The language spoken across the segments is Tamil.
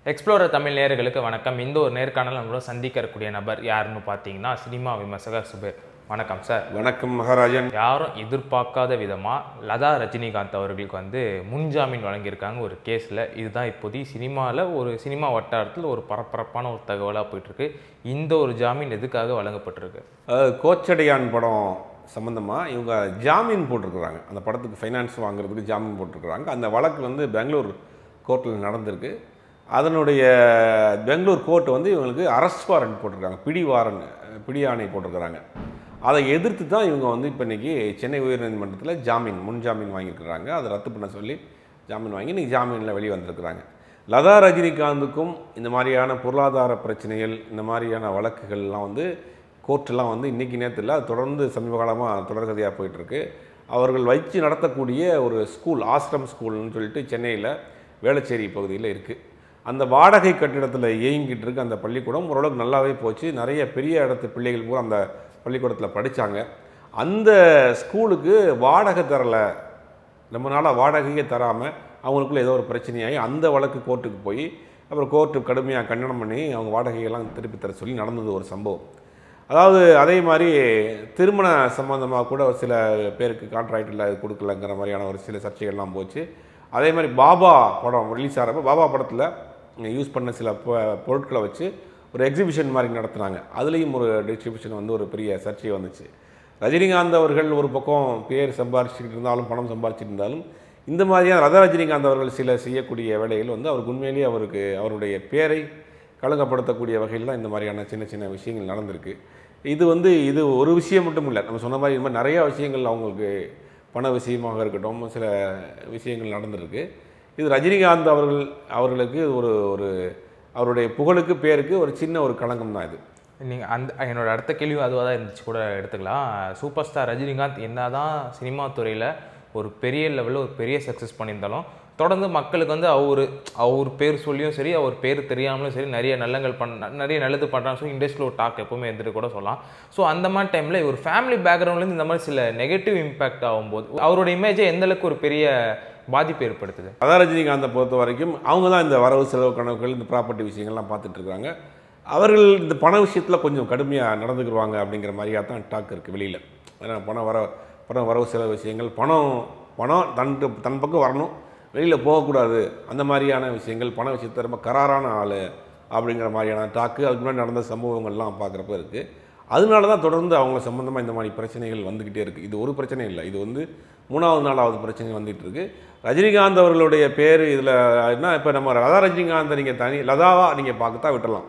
எக்ஸ்ப்ளோரர் தமிழ் நேயர்களுக்கு வணக்கம் இந்த ஒரு நேர்காணல் நம்மளோட சந்திக்க இருக்கக்கூடிய நபர் யாருன்னு பார்த்தீங்கன்னா சினிமா விமர்சகர் சுபேர் வணக்கம் சார் வணக்கம் மகாராஜன் யாரும் எதிர்பார்க்காத விதமாக லதா ரஜினிகாந்த் அவர்களுக்கு வந்து முன்ஜாமீன் வழங்கியிருக்காங்க ஒரு கேஸில் இதுதான் இப்போதைக்கு சினிமாவில் ஒரு சினிமா வட்டாரத்தில் ஒரு பரபரப்பான ஒரு தகவலாக போயிட்டுருக்கு இந்த ஒரு ஜாமீன் எதுக்காக வழங்கப்பட்டிருக்கு அதாவது கோச்சடையான் படம் சம்மந்தமாக இவங்க ஜாமீன் போட்டிருக்கிறாங்க அந்த படத்துக்கு ஃபைனான்ஸ் வாங்குறதுக்கு ஜாமீன் போட்டிருக்கிறாங்க அந்த வழக்கு வந்து பெங்களூர் கோர்ட்டில் நடந்திருக்கு அதனுடைய பெங்களூர் கோர்ட் வந்து இவங்களுக்கு அரெஸ்ட் வாரண்ட் போட்டிருக்காங்க பிடி வாரண்ட் பிடி ஆணை போட்டிருக்கிறாங்க அதை எதிர்த்து தான் இவங்க வந்து இப்போ இன்றைக்கி சென்னை உயர்நீதிமன்றத்தில் ஜாமீன் முன் ஜாமீன் வாங்கியிருக்கிறாங்க அதை ரத்து பண்ண சொல்லி ஜாமீன் வாங்கி இன்றைக்கி ஜாமீனில் வெளியே வந்திருக்கிறாங்க லதா ரஜினிகாந்துக்கும் இந்த மாதிரியான பொருளாதார பிரச்சனைகள் இந்த மாதிரியான வழக்குகள்லாம் வந்து கோர்ட்டெல்லாம் வந்து இன்றைக்கி நேரத்தில் அது தொடர்ந்து சமீப காலமாக தொடர்கதையாக போயிட்டுருக்கு அவர்கள் வச்சு நடத்தக்கூடிய ஒரு ஸ்கூல் ஆசிரம் ஸ்கூல்னு சொல்லிட்டு சென்னையில் வேளச்சேரி பகுதியில் இருக்குது அந்த வாடகை கட்டிடத்தில் இயங்கிட்டு இருக்க அந்த பள்ளிக்கூடம் ஓரளவுக்கு நல்லாவே போச்சு நிறைய பெரிய இடத்து பிள்ளைகள் பூரா அந்த பள்ளிக்கூடத்தில் படித்தாங்க அந்த ஸ்கூலுக்கு வாடகை தரலை ரொம்ப நாளாக வாடகையே தராமல் அவங்களுக்குள்ள ஏதோ ஒரு பிரச்சனையாகி அந்த வழக்கு கோர்ட்டுக்கு போய் அப்புறம் கோர்ட்டு கடுமையாக கண்டனம் பண்ணி அவங்க வாடகையெல்லாம் திருப்பி தர சொல்லி நடந்தது ஒரு சம்பவம் அதாவது அதே மாதிரி திருமண சம்பந்தமாக கூட ஒரு சில பேருக்கு கான்ட்ராக்ட் இல்லை அது கொடுக்கலங்கிற மாதிரியான ஒரு சில சர்ச்சைகள்லாம் போச்சு அதே மாதிரி பாபா படம் ரிலீஸ் ஆகிறப்ப பாபா படத்தில் யூஸ் பண்ண சில பொ- பொருட்களை வச்சு ஒரு எக்ஸிபிஷன் மாதிரி நடத்துனாங்க அதுலேயும் ஒரு டிஸ்ட்ரிபியூஷன் வந்து ஒரு பெரிய சர்ச்சை வந்துச்சு ரஜினிகாந்த் அவர்கள் ஒரு பக்கம் பேர் சம்பாரிச்சுக்கிட்டு இருந்தாலும் பணம் சம்பாரிச்சிட்டு இருந்தாலும் இந்த மாதிரியான ரத ரஜினிகாந்த் அவர்கள் சில செய்யக்கூடிய வேலைகள் வந்து அவருக்கு உண்மையிலேயே அவருக்கு அவருடைய பேரை களங்கப்படுத்தக்கூடிய வகையில் தான் இந்த மாதிரியான சின்ன சின்ன விஷயங்கள் நடந்திருக்கு இது வந்து இது ஒரு விஷயம் மட்டும் இல்லை நம்ம சொன்ன மாதிரி இந்த மாதிரி நிறையா விஷயங்கள் அவங்களுக்கு பண விஷயமாக இருக்கட்டும் சில விஷயங்கள் நடந்திருக்கு இது ரஜினிகாந்த் அவர்கள் அவர்களுக்கு ஒரு ஒரு அவருடைய புகழுக்கு பேருக்கு ஒரு சின்ன ஒரு களங்கம் தான் இது நீங்கள் அந்த என்னோட அடுத்த கேள்வி அதுவாக தான் இருந்துச்சு கூட எடுத்துக்கலாம் சூப்பர் ஸ்டார் ரஜினிகாந்த் என்னதான் சினிமா துறையில் ஒரு பெரிய லெவலில் ஒரு பெரிய சக்ஸஸ் பண்ணியிருந்தாலும் தொடர்ந்து மக்களுக்கு வந்து அவர் அவர் பேர் சொல்லியும் சரி அவர் பேர் தெரியாமலும் சரி நிறைய நல்லங்கள் பண்ண நிறைய நல்லது பண்ணுறாங்க ஸோ இண்டஸ்ட்ரியில் ஒரு டாக் எப்பவுமே இருந்துட்டு கூட சொல்லலாம் ஸோ அந்த மாதிரி டைமில் ஒரு ஃபேமிலி பேக்ரவுண்ட்லேருந்து இந்த மாதிரி சில நெகட்டிவ் இம்பேக்ட் ஆகும்போது அவரோட இமேஜை எந்த அளவுக்கு ஒரு பெரிய பாதிப்பு ஏற்படுத்துது அதான் ரஜினிகாந்தை பொறுத்த வரைக்கும் அவங்க தான் இந்த வரவு செலவு கணக்குகள் இந்த ப்ராப்பர்ட்டி விஷயங்கள்லாம் பார்த்துட்டு இருக்காங்க அவர்கள் இந்த பண விஷயத்தில் கொஞ்சம் கடுமையாக நடந்துக்குருவாங்க அப்படிங்கிற மாதிரியாக தான் டாக் இருக்குது வெளியில் ஏன்னா பணம் வர பணம் வரவு செலவு விஷயங்கள் பணம் பணம் தன் தன் பக்கம் வரணும் வெளியில் போகக்கூடாது அந்த மாதிரியான விஷயங்கள் பண விஷயத்தை ரொம்ப கராரான ஆள் அப்படிங்கிற மாதிரியான டாக்கு அதுக்கு முன்னாடி நடந்த சம்பவங்கள்லாம் பார்க்குறப்ப இருக்குது அதனால தான் தொடர்ந்து அவங்க சம்மந்தமாக இந்த மாதிரி பிரச்சனைகள் வந்துக்கிட்டே இருக்குது இது ஒரு பிரச்சனை இல்லை இது வந்து மூணாவது நாலாவது பிரச்சனை வந்துட்டு இருக்கு ரஜினிகாந்த் அவர்களுடைய பேர் இதில் என்ன இப்போ நம்ம லதா ரஜினிகாந்தை நீங்கள் தனி லதாவா நீங்கள் பார்க்கத்தா விட்டுறலாம்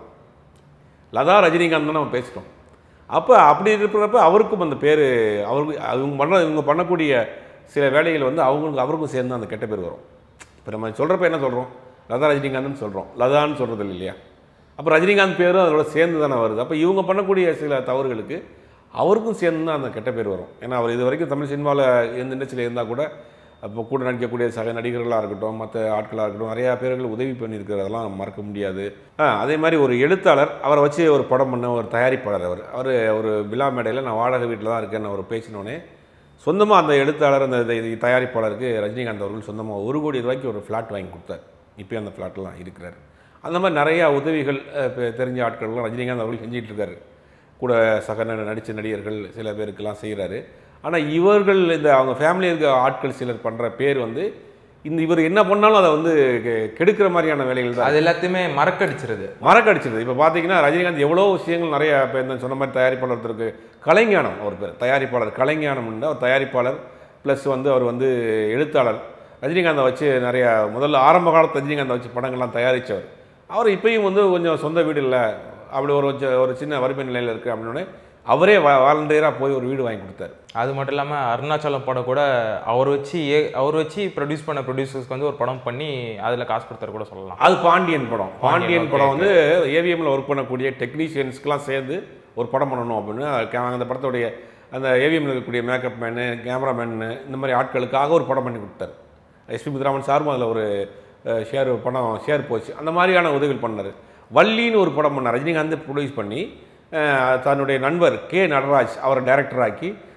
லதா ரஜினிகாந்த் தான் நம்ம பேசிட்டோம் அப்போ அப்படி இருக்கிறப்ப அவருக்கும் அந்த பேர் அவருக்கு அவங்க பண்ண இவங்க பண்ணக்கூடிய சில வேலைகள் வந்து அவங்களுக்கு அவருக்கும் சேர்ந்து அந்த கெட்ட பேர் வரும் இப்போ நம்ம சொல்கிறப்ப என்ன சொல்கிறோம் லதா ரஜினிகாந்த்னு சொல்கிறோம் லதான்னு சொல்கிறது இல்லை இல்லையா அப்போ ரஜினிகாந்த் பேரும் அதோட சேர்ந்து தானே வருது அப்போ இவங்க பண்ணக்கூடிய சில தவறுகளுக்கு அவருக்கும் சேர்ந்து தான் அந்த கெட்ட பேர் வரும் ஏன்னா அவர் இது வரைக்கும் தமிழ் சினிமாவில் எந்த இண்டஸ்ட்ரியில் இருந்தால் கூட அப்போ கூட நடிக்கக்கூடிய சக நடிகர்களாக இருக்கட்டும் மற்ற ஆட்களாக இருக்கட்டும் நிறையா பேர்கள் உதவி பண்ணியிருக்கிறதெல்லாம் மறக்க முடியாது ஆ, அதே மாதிரி ஒரு எழுத்தாளர் அவரை வச்சு ஒரு படம் பண்ண ஒரு தயாரிப்பாளர் அவர் அவர் ஒரு விழா மேடையில் நான் வாடகை வீட்டில் தான் இருக்கேன்னு அவர் பேசினோடனே சொந்தமாக அந்த எழுத்தாளர் அந்த இது- இது தயாரிப்பாளருக்கு ரஜினிகாந்த் அவர்கள் சொந்தமாக ஒரு கோடி ரூபாய்க்கு ஒரு ஃப்ளாட் வாங்கி கொடுத்தார் இப்போயும் அந்த ஃப்ளாட்லாம் இருக்கிறார் அந்த மாதிரி நிறையா உதவிகள் அஹ், இப்ப தெரிஞ்ச ஆட்கள்லாம் ரஜினிகாந்த் அவர்கள் செஞ்சிட்டு இருக்காரு கூட சக ந- நடித்த நடிகர்கள் சில பேருக்கெல்லாம் செய்கிறாரு ஆனால் இவர்கள் இந்த அவங்க ஃபேமிலி இருக்க ஆட்கள் சிலர் பண்ணுற பேர் வந்து இந்த இவர் என்ன பண்ணாலும் அதை வந்து கெ- கெடுக்கிற மாதிரியான வேலைகள் தான் அது எல்லாத்தையுமே மறக்கடிச்சிருது மறக்கடிச்சிருது இப்போ பார்த்தீங்கன்னா ரஜினிகாந்த் எவ்வளோ விஷயங்கள் நிறைய இப்போ இந்த சொன்ன மாதிரி தயாரிப்பாளர் ஒருத்தருக்கு கலைஞானம் அவர் பேர் தயாரிப்பாளர் கலைஞானம் அவர் தயாரிப்பாளர் ப்ளஸ் வந்து அவர் வந்து எழுத்தாளர் ரஜினிகாந்தை வச்சு நிறைய முதல்ல ஆரம்ப காலத்து ரஜினிகாந்தை வச்சு படங்கள்லாம் தயாரித்தவர் அவர் இப்பயும் வந்து கொஞ்சம் சொந்த வீடு இல்லை அப்படி ஒரு கொஞ்சம் ஒரு சின்ன வறுமை நிலையில் இருக்குது அப்படின்னோடனே அவரே வாலண்டியராக போய் ஒரு வீடு வாங்கி கொடுத்தாரு அது மட்டும் இல்லாமல் அருணாச்சலம் படம் கூட அவர் வச்சு ஏ அவர் வச்சு ப்ரொடியூஸ் பண்ண ப்ரொடியூசர்ஸ்க்கு வந்து ஒரு படம் பண்ணி அதில் காசு கொடுத்தாரு கூட சொல்லலாம் அது பாண்டியன் படம் பாண்டியன் okay, படம் வந்து ஏவிஎம்ல ஒர்க் பண்ணக்கூடிய டெக்னீஷியன்ஸ்க்கெலாம் சேர்ந்து ஒரு படம் பண்ணணும் அப்படின்னு அதுக்கு அந்த படத்துடைய அந்த ஏவிஎம்ல இருக்கக்கூடிய மேக்கப் மேனு கேமராமேனு இந்த மாதிரி ஆட்களுக்காக ஒரு படம் பண்ணி கொடுத்தாரு எஸ்பி முத்துராமன் சாரும் அதில் ஒரு ஷேர் படம் ஷேர் போச்சு அந்த மாதிரியான உதவிகள் பண்ணார் வள்ளின்னு ஒரு படம் பண்ணார் ரஜினிகாந்த் ப்ரொடியூஸ் பண்ணி அஹ், தன்னுடைய நண்பர் கே நடராஜ் அவரை டைரக்டர் ஆக்கி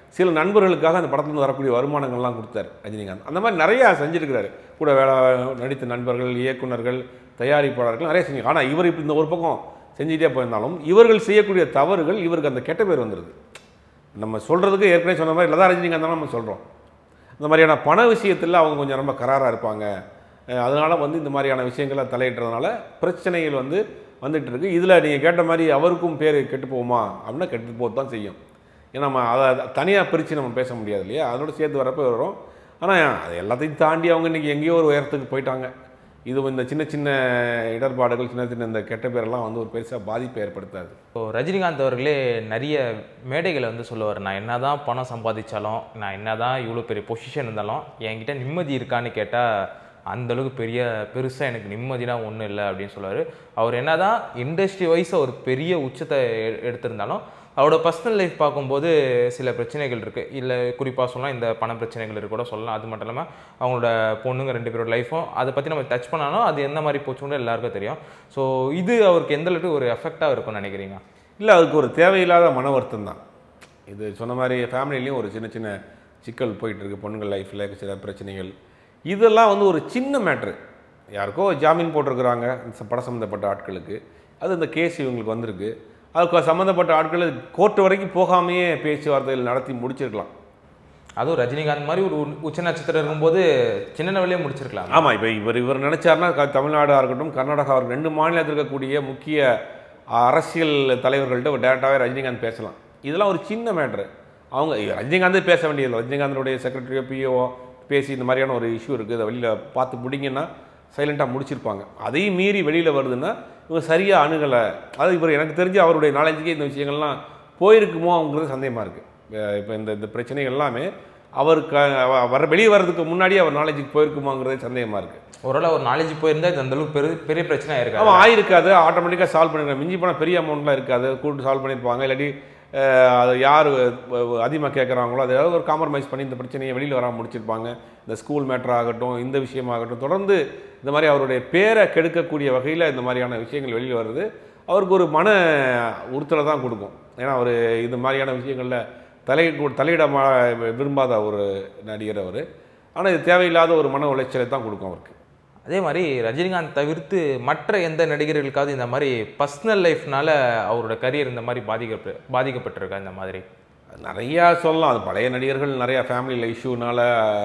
சில நண்பர்களுக்காக அந்த படத்துலேருந்து வரக்கூடிய வருமானங்கள்லாம் கொடுத்தாரு ரஜினிகாந்த் அந்த மாதிரி நிறையா செஞ்சுருக்கிறாரு கூட வேலை நடித்த நண்பர்கள் இயக்குனர்கள் தயாரிப்பாளர்கள் நிறைய செஞ்சு ஆனால் இவர் இப்படி இந்த ஒரு பக்கம் செஞ்சுட்டே போயிருந்தாலும் இவர்கள் செய்யக்கூடிய தவறுகள் இவருக்கு அந்த கெட்ட பேர் வந்துடுது நம்ம சொல்கிறதுக்கு ஏற்கனவே சொன்ன மாதிரி லதா ரஜினிகாந்த் தான் நம்ம சொல்கிறோம் இந்த மாதிரியான பண விஷயத்தில் அவங்க கொஞ்சம் ரொம்ப கராராக இருப்பாங்க அஹ் அதனால வந்து இந்த மாதிரியான விஷயங்களை தலையிடுறதுனால பிரச்சனைகள் வந்து வந்துட்டு இருக்கு இதில் நீங்கள் கேட்ட மாதிரி அவருக்கும் பேர் கெட்டு போகுமா அப்படின்னா கெட்டு போக தான் செய்யும் ஏன்னா நம்ம அதை தனியாக பிரித்து நம்ம பேச முடியாது இல்லையா அதோட சேர்த்து வரப்போ வரும் ஆனால் அது எல்லாத்தையும் தாண்டி அவங்க இன்றைக்கி எங்கேயோ ஒரு உயரத்துக்கு போயிட்டாங்க இது இந்த சின்ன சின்ன இடர்பாடுகள் சின்ன சின்ன இந்த கெட்ட பேரெல்லாம் வந்து ஒரு பெருசாக பாதிப்பை ஏற்படுத்தாது இப்போ ரஜினிகாந்த் அவர்களே நிறைய மேடைகளை வந்து சொல்லுவார் நான் என்னதான் பணம் சம்பாதிச்சாலும் நான் என்னதான் இவ்வளோ பெரிய பொசிஷன் இருந்தாலும் என்கிட்ட நிம்மதி இருக்கான்னு கேட்டால் அந்த அளவுக்கு பெரிய பெருசாக எனக்கு நிம்மதினா ஒன்றும் இல்லை அப்படின்னு சொல்லுவார் அவர் என்னதான் இண்டஸ்ட்ரி வைஸ் ஒரு பெரிய உச்சத்தை எ- எடுத்திருந்தாலும் அவரோட பர்சனல் லைஃப் பார்க்கும்போது சில பிரச்சனைகள் இருக்குது இல்லை குறிப்பாக சொல்லலாம் இந்த பண பிரச்சனைகள் இருக்கு கூட சொல்லலாம் அது மட்டும் இல்லாமல் அவங்களோட பொண்ணுங்க ரெண்டு பேரோட லைஃப்பும் அதை பற்றி நம்ம டச் பண்ணாலும் அது எந்த மாதிரி போச்சுன்னு எல்லாருக்கும் தெரியும் ஸோ இது அவருக்கு எந்த அளவுக்கு ஒரு எஃபெக்டாக இருக்கும்னு நினைக்கிறீங்க இல்லை அதுக்கு ஒரு தேவையில்லாத மன வருத்தம் தான் இது சொன்ன மாதிரி ஃபேமிலிலையும் ஒரு சின்ன சின்ன சிக்கல் போயிட்டு இருக்கு பொண்ணுங்கள் லைஃப்பில் சில பிரச்சனைகள் இதெல்லாம் வந்து ஒரு சின்ன மேட்ரு யாருக்கோ ஜாமீன் போட்டிருக்கிறாங்க இந்த படம் சம்மந்தப்பட்ட ஆட்களுக்கு அது இந்த கேஸ் இவங்களுக்கு வந்திருக்கு அதுக்கு சம்மந்தப்பட்ட ஆட்கள் கோர்ட்டு வரைக்கும் போகாமையே பேச்சுவார்த்தைகள் நடத்தி முடிச்சிருக்கலாம் அதுவும் ரஜினிகாந்த் மாதிரி ஒரு உ- உச்ச நட்சத்திரம் இருக்கும்போது சின்ன லெவலே முடிச்சிருக்கலாம் ஆமாம் இப்போ இவர் இவர் நினைச்சாருன்னா க- தமிழ்நாடாக இருக்கட்டும் கர்நாடகா இருக்கட்டும் ரெண்டு மாநிலத்தில் இருக்கக்கூடிய முக்கிய அரசியல் தலைவர்கள்ட்ட டேரெக்டாகவே ரஜினிகாந்த் பேசலாம் இதெல்லாம் ஒரு சின்ன மேட்ரு அவங்க ரஜினிகாந்தே பேச வேண்டியதில்லை ரஜினிகாந்தனுடைய செக்ரட்டரியோ பிஓ பேசி இந்த மாதிரியான ஒரு இஷ்யூ இருக்குது இதை வெளியில் பார்த்து முடிங்கன்னா சைலண்ட்டாக முடிச்சிருப்பாங்க அதையும் மீறி வெளியில் வருதுன்னா இவங்க சரியாக அணுகலை அது இவர் எனக்கு தெரிஞ்சு அவருடைய நாலேஜுக்கே இந்த விஷயங்கள்லாம் போயிருக்குமோங்கிறது சந்தேகமாக இருக்குது இப்போ இந்த இந்த பிரச்சனைகள் எல்லாமே அவருக்கு அவ- வர வெளியே வர்றதுக்கு முன்னாடி அவர் நாலேஜுக்கு போயிருக்குமாங்கிறதே சந்தேகமாக இருக்குது ஓரளவு ஒரு நாலேஜ் போயிருந்தா இது அந்த அளவுக்கு பெரிய பெரிய பிரச்சனை இருக்காது அவன் ஆயிருக்காது ஆட்டோமேட்டிக்காக சால்வ் பண்ணிருக்காங்க மிஞ்சி போனால் பெரிய அமௌண்ட்லாம் இருக்காது கூட்டு சால்வ் பண்ணியிருப்பாங்க இல்லாட்டி அஹ், அது யார் அதிகமாக கேட்குறாங்களோ அது ஏதாவது ஒரு காம்ப்ரமைஸ் பண்ணி இந்த பிரச்சனையை வெளியில் வராமல் முடிச்சிருப்பாங்க இந்த ஸ்கூல் மேட்டர் ஆகட்டும் இந்த விஷயமாகட்டும் தொடர்ந்து இந்த மாதிரி அவருடைய பேரை கெடுக்கக்கூடிய வகையில் இந்த மாதிரியான விஷயங்கள் வெளியில் வருது அவருக்கு ஒரு மன உறுத்தலை தான் கொடுக்கும் ஏன்னா அவர் இந்த மாதிரியான விஷயங்களில் தலை தலையிட மா- விரும்பாத ஒரு நடிகர் அவர் ஆனால் இது தேவையில்லாத ஒரு மன உளைச்சலை தான் கொடுக்கும் அவருக்கு அதே மாதிரி ரஜினிகாந்த் தவிர்த்து மற்ற எந்த நடிகர்களுக்காவது இந்த மாதிரி பர்சனல் லைஃப்னால அவரோட கரியர் இந்த மாதிரி பாதிக்க பாதிக்கப்பட்டிருக்கா இந்த மாதிரி நிறையா சொல்லலாம் அது பழைய நடிகர்கள் நிறையா ஃபேமிலியில் இஷ்யூனால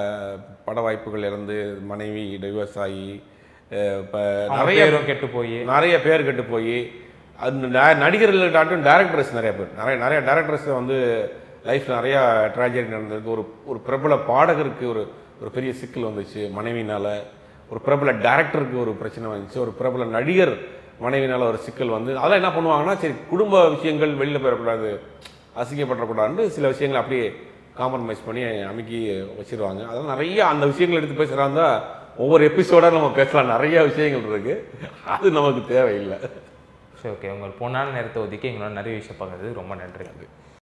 பட வாய்ப்புகள் இருந்து மனைவி டைவர்ஸ் ஆகி இப்போ அவங்க நிறைய பேரும் கெட்டு போய் நிறைய பேர் கெட்டு போய் அது ந- நடிகர்கள் டாட்டும் டேரக்டர்ஸ் நிறைய பேர் நிறைய நிறைய டேரக்டர்ஸ் வந்து லைஃப்பில் நிறையா ட்ராஜடி நடந்திருக்கு ஒரு ஒரு பிரபல பாடகருக்கு ஒரு ஒரு பெரிய சிக்கல் வந்துச்சு மனைவினால ஒரு பிரபல டேரக்டருக்கு ஒரு பிரச்சனை வந்துச்சு ஒரு பிரபல நடிகர் மனைவினால ஒரு சிக்கல் வந்து அதெல்லாம் என்ன பண்ணுவாங்கன்னா சரி குடும்ப விஷயங்கள் வெளியில் போயிடக்கூடாது அசிங்கப்படக்கூடாதுன்னு சில விஷயங்களை அப்படியே காம்ப்ரமைஸ் பண்ணி அமைக்கி வச்சிருவாங்க அதெல்லாம் நிறைய அந்த விஷயங்கள் எடுத்து பேசுகிறாங்க ஒவ்வொரு எபிசோடாக நம்ம பேசலாம் நிறைய விஷயங்கள் இருக்கு அது நமக்கு தேவையில்லை சரி ஓகே உங்கள் பொண்ணான நேரத்தை ஒதுக்கி எங்களோட நிறைய விஷயம் பார்க்கறது ரொம்ப நன்றி